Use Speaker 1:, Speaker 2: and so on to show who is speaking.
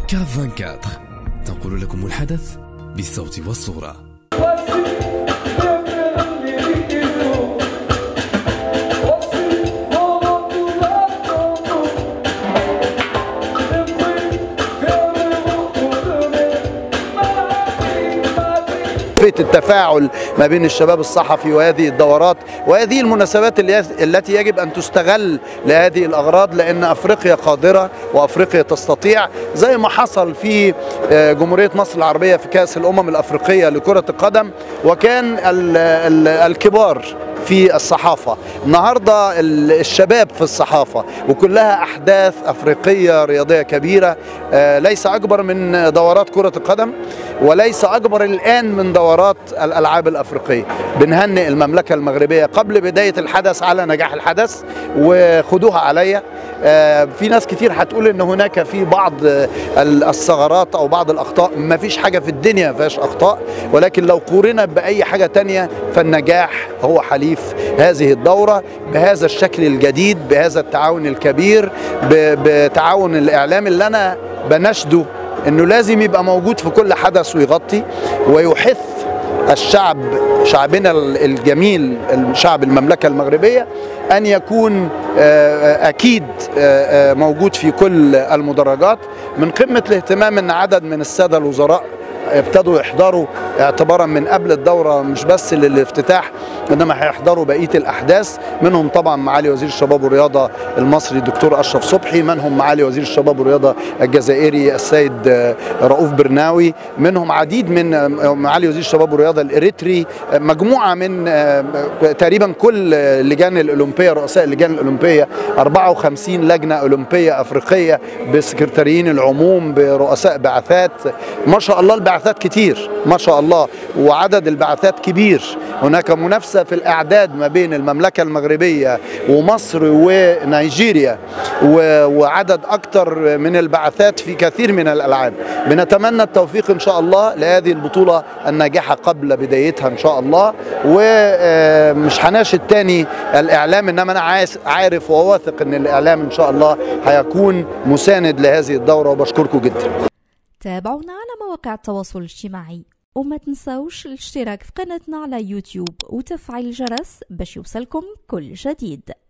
Speaker 1: كاف 24 تنقل لكم الحدث بالصوت والصورة
Speaker 2: كيفيه التفاعل ما بين الشباب الصحفي وهذه الدورات وهذه المناسبات التي يجب ان تستغل لهذه الاغراض لان افريقيا قادره وافريقيا تستطيع زي ما حصل في آه، جمهوريه مصر العربيه في كاس الامم الافريقيه لكره القدم وكان الكبار في الصحافة النهاردة الشباب في الصحافة وكلها أحداث أفريقية رياضية كبيرة آه، ليس أكبر من دورات كرة القدم وليس أكبر الآن من دورات الألعاب الأفريقية بنهنئ المملكة المغربية قبل بداية الحدث على نجاح الحدث وخدوها عليا آه، في ناس كتير هتقول ان هناك في بعض الثغرات او بعض الاخطاء ما فيش حاجه في الدنيا ما فيهاش اخطاء ولكن لو قورنا باي حاجه تانية فالنجاح هو حليف هذه الدوره بهذا الشكل الجديد بهذا التعاون الكبير بتعاون الاعلام اللي انا بنشده انه لازم يبقى موجود في كل حدث ويغطي ويحث الشعب شعبنا الجميل شعب المملكة المغربية أن يكون آه، أكيد آه، آه، موجود في كل المدرجات من قمة الاهتمام أن عدد من السادة الوزراء ابتدوا يحضروا اعتبارا من قبل الدوره مش بس للافتتاح انما هيحضروا بقيه الاحداث منهم طبعا معالي وزير الشباب والرياضه المصري الدكتور اشرف صبحي منهم معالي وزير الشباب والرياضه الجزائري السيد رؤوف برناوي منهم عديد من معالي وزير الشباب والرياضه الاريتري مجموعه من تقريبا كل اللجان الاولمبيه رؤساء اللجان الاولمبيه 54 لجنه اولمبيه افريقيه بسكرتاريين العموم برؤساء بعثات ما شاء الله البعثات كتير ما شاء الله وعدد البعثات كبير هناك منافسة في الأعداد ما بين المملكة المغربية ومصر ونيجيريا وعدد أكثر من البعثات في كثير من الألعاب بنتمنى التوفيق إن شاء الله لهذه البطولة الناجحة قبل بدايتها إن شاء الله ومش هناشد تاني الإعلام إنما أنا عارف وواثق إن الإعلام إن شاء الله هيكون مساند لهذه الدورة وبشكركم جدا
Speaker 3: تابعونا على مواقع التواصل الاجتماعي وما تنسوش الاشتراك في قناتنا على يوتيوب وتفعيل الجرس باش يوصلكم كل جديد